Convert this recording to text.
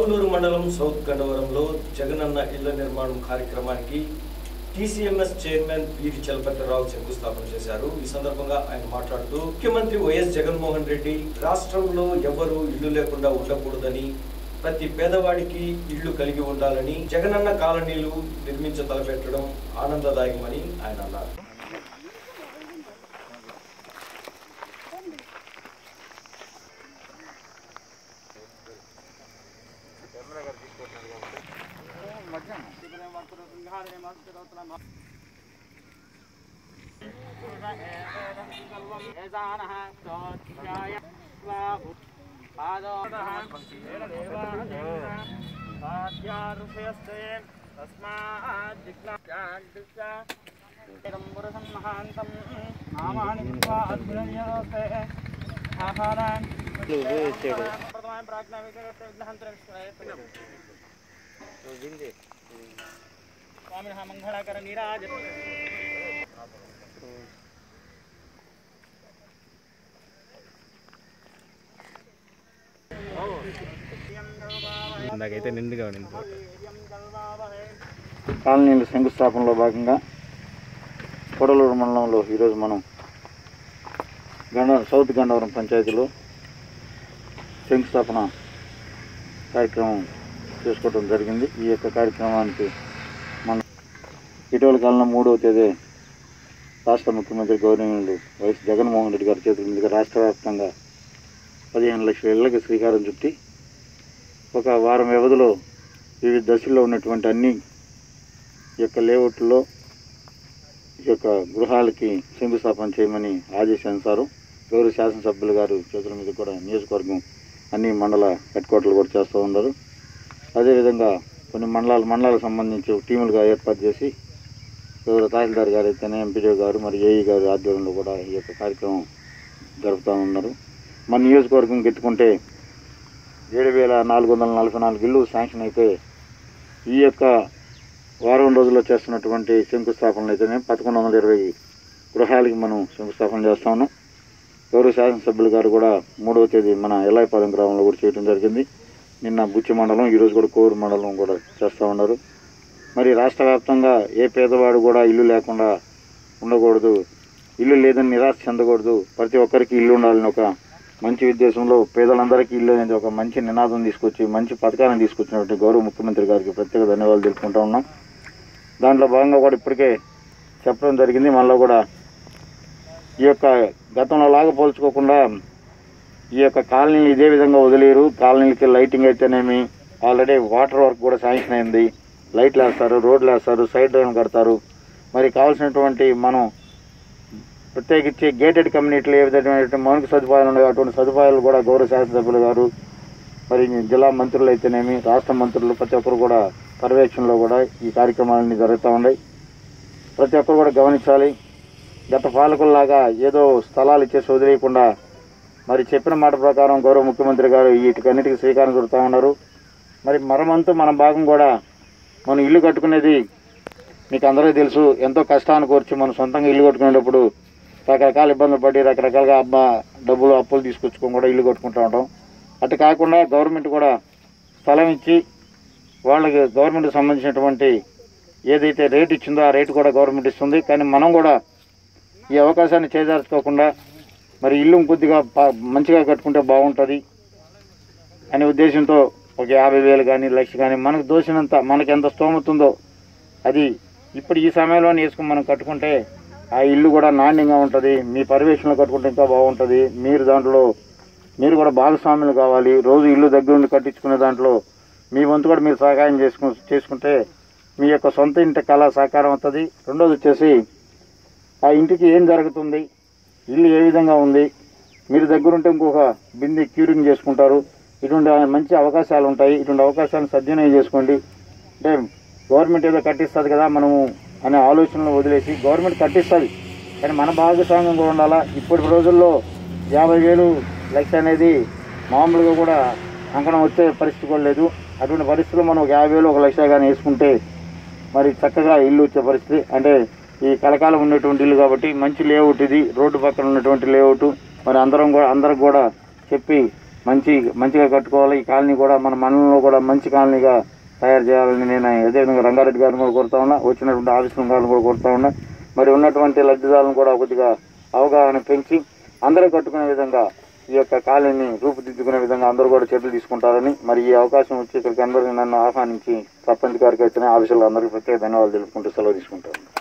కొడవలూరు మండలం సౌత్ గండవరంలో జగనన్న ఇళ్ల నిర్మాణం కార్యక్రమానికి టీసీఎంఎస్ చైర్మన్ వీరి చలపతిరావు శంకుస్థాపన చేశారు ఈ సందర్భంగా ఆయన మాట్లాడుతూ ముఖ్యమంత్రి వైఎస్ జగన్మోహన్ రెడ్డి రాష్ట్రంలో ఎవరు ఇల్లు లేకుండా ఉండకూడదని ప్రతి పేదవాడికి ఇల్లు కలిగి ఉండాలని జగనన్న కాలనీలు నిర్మించ తలపెట్టడం ఆనందదాయకమని ఆయన అన్నారు స్వామి మంగళకర నీరాజ ఇందాకైతే నిండుగా ఉండింది కాలనీల శంకుస్థాపనలో భాగంగా కొడలూరు మండలంలో ఈరోజు మనం గండ సౌత్ గండవరం పంచాయతీలో శంకుస్థాపన కార్యక్రమం చేసుకోవడం జరిగింది ఈ యొక్క కార్యక్రమానికి మన ఇటీవల కాలంలో మూడవ తేదీ రాష్ట్ర ముఖ్యమంత్రి గౌరవనీయులు వైఎస్ జగన్మోహన్ రెడ్డి గారి చేతుల మీదుగా రాష్ట్ర వ్యాప్తంగా పదిహేను లక్షల ఇళ్లకు శ్రీకారం చుట్టి ఒక వారం వ్యవధిలో వివిధ దశల్లో ఉన్నటువంటి అన్ని ఈ యొక్క లేఅవుట్లో ఈ యొక్క గృహాలకి శంకుస్థాపన చేయమని ఆదేశించారు గౌరవ శాసనసభ్యులు గారు చేతుల మీద కూడా నియోజకవర్గం అన్ని మండల హెడ్ క్వార్టర్లు కూడా చేస్తూ ఉన్నారు అదేవిధంగా కొన్ని మండలాలు మండలాలకు సంబంధించి టీములుగా ఏర్పాటు చేసి గౌరవ తహసీల్దార్ గారు అయితేనే ఎంపీడీ గారు మరి ఏఈ గారు ఆధ్వర్యంలో కూడా ఈ యొక్క కార్యక్రమం జరుపుతూ ఉన్నారు మన నియోజకవర్గం ఎత్తుకుంటే ఏడు వేల నాలుగు వందల నలభై నాలుగు ఇల్లు శాంక్షన్ అయితే ఈ యొక్క వారం రోజుల్లో చేస్తున్నటువంటి శంకుస్థాపనలు అయితేనే పదకొండు వందల ఇరవై గృహాలకి మనం శంకుస్థాపన చేస్తా ఉన్నాం గౌరవ శాసనసభ్యులు గారు కూడా మూడవ తేదీ మన ఎల్లాయిపాలెం గ్రామంలో కూడా చేయడం జరిగింది నిన్న బుచ్చి మండలం ఈరోజు కూడా కోరు మండలం కూడా చేస్తూ ఉన్నారు మరి రాష్ట్ర వ్యాప్తంగా ఏ పేదవాడు కూడా ఇల్లు లేకుండా ఉండకూడదు ఇల్లు లేదని నిరాశ చెందకూడదు ప్రతి ఒక్కరికి ఇల్లు ఉండాలని ఒక మంచి ఉద్దేశంలో పేదలందరికీ ఇల్లు అనేది ఒక మంచి నినాదం తీసుకొచ్చి మంచి పథకాన్ని తీసుకొచ్చినటువంటి గౌరవ ముఖ్యమంత్రి గారికి ప్రత్యేక ధన్యవాదాలు తెలుపుకుంటా ఉన్నాం దాంట్లో భాగంగా కూడా ఇప్పటికే చెప్పడం జరిగింది మనలో కూడా ఈ యొక్క గతంలో లాగా పోల్చుకోకుండా ఈ యొక్క కాలనీలు ఇదే విధంగా వదిలేరు కాలనీలకి లైటింగ్ అయితేనేమి ఆల్రెడీ వాటర్ వర్క్ కూడా శాంక్షన్ అయింది లైట్లు వేస్తారు రోడ్లు వేస్తారు సైడ్ డ్రైన్ కడతారు మరి కావాల్సినటువంటి మనం ప్రత్యేకించి గేటెడ్ కమ్యూనిటీలు ఏ విధమైన మౌలిక సదుపాయాలు ఉన్నాయో అటువంటి సదుపాయాలు కూడా గౌరవ శాసనసభ్యులు గారు మరి జిల్లా మంత్రులు అయితేనేమి రాష్ట్ర మంత్రులు ప్రతి ఒక్కరు కూడా పర్యవేక్షణలో కూడా ఈ కార్యక్రమాలన్నీ జరుగుతూ ఉన్నాయి ప్రతి ఒక్కరు కూడా గమనించాలి గత పాలకుల్లాగా ఏదో స్థలాలు ఇచ్చేసి వదిలేయకుండా మరి చెప్పిన మాట ప్రకారం గౌరవ ముఖ్యమంత్రి గారు వీటికన్నిటికీ శ్రీకారం చుడుతూ ఉన్నారు మరి మరమంతు మన భాగం కూడా మనం ఇల్లు కట్టుకునేది మీకు అందరికీ తెలుసు ఎంతో కష్టాన్ని కోర్చి మనం సొంతంగా ఇల్లు కట్టుకునేటప్పుడు రకరకాల ఇబ్బందులు పడి రకరకాలుగా అబ్బ డబ్బులు అప్పులు తీసుకొచ్చుకొని కూడా ఇల్లు కట్టుకుంటూ ఉంటాం అటు కాకుండా గవర్నమెంట్ కూడా స్థలం ఇచ్చి వాళ్ళకి గవర్నమెంట్కి సంబంధించినటువంటి ఏదైతే రేట్ ఇచ్చిందో ఆ రేటు కూడా గవర్నమెంట్ ఇస్తుంది కానీ మనం కూడా ఈ అవకాశాన్ని చేజార్చుకోకుండా మరి ఇల్లు కొద్దిగా పా- మంచిగా కట్టుకుంటే బాగుంటుంది అనే ఉద్దేశంతో ఒక యాభై వేలు కానీ లక్ష కానీ మనకు దోసినంత మనకి ఎంత స్తోమత ఉందో అది ఇప్పుడు ఈ సమయంలో వేసుకుని మనం కట్టుకుంటే ఆ ఇల్లు కూడా నాణ్యంగా ఉంటుంది మీ పర్యవేక్షణలో కట్టుకుంటే ఇంకా బాగుంటుంది మీరు దాంట్లో మీరు కూడా భాగస్వాములు కావాలి రోజు ఇల్లు దగ్గర ఉండి కట్టించుకునే దాంట్లో మీ వంతు కూడా మీరు సహాయం చేసుకు చేసుకుంటే మీ యొక్క సొంత ఇంటి కళ సాకారం అవుతుంది రెండోది వచ్చేసి ఆ ఇంటికి ఏం జరుగుతుంది ఇల్లు ఏ విధంగా ఉంది మీరు దగ్గరుంటే ఇంకొక బింది క్యూరింగ్ చేసుకుంటారు ఇటువంటి మంచి అవకాశాలు ఉంటాయి ఇటువంటి అవకాశాలను సద్వినియోగం చేసుకోండి అంటే గవర్నమెంట్ ఏదో కట్టిస్తుంది కదా మనము అనే ఆలోచనలు వదిలేసి గవర్నమెంట్ కట్టిస్తుంది కానీ మన భాగస్వామ్యం కూడా ఉండాలా ఇప్పటి రోజుల్లో యాభై వేలు లక్ష అనేది మామూలుగా కూడా అంకణం వచ్చే పరిస్థితి కూడా లేదు అటువంటి పరిస్థితుల్లో మనం ఒక యాభై వేలు ఒక లక్ష కానీ వేసుకుంటే మరి చక్కగా ఇల్లు వచ్చే పరిస్థితి అంటే ఈ కలకాలం ఉన్నటువంటి ఇల్లు కాబట్టి మంచి లేఅవుట్ ఇది రోడ్డు పక్కన ఉన్నటువంటి లేఅవుట్ మరి అందరం కూడా అందరికి కూడా చెప్పి మంచి మంచిగా కట్టుకోవాలి ఈ కాలనీ కూడా మన మండలంలో కూడా మంచి కాలనీగా తయారు చేయాలని నేను అదేవిధంగా రంగారెడ్డి గారిని కూడా కోరుతా ఉన్నా వచ్చినటువంటి ఆఫీసుల గారిని కూడా కోరుతా ఉన్నా మరి ఉన్నటువంటి లబ్ధిదారులను కూడా కొద్దిగా అవగాహన పెంచి అందరూ కట్టుకునే విధంగా ఈ యొక్క కాలనీని రూపుదిద్దుకునే విధంగా అందరూ కూడా చర్యలు తీసుకుంటారని మరి ఈ అవకాశం వచ్చి ఇక్కడికి అందరికీ నన్ను ఆహ్వానించి సర్పంచ్ గారికి వచ్చిన ఆఫీసులు అందరికీ ప్రత్యేక ధన్యవాదాలు తెలుపుకుంటూ సెలవు తీసుకుంటాను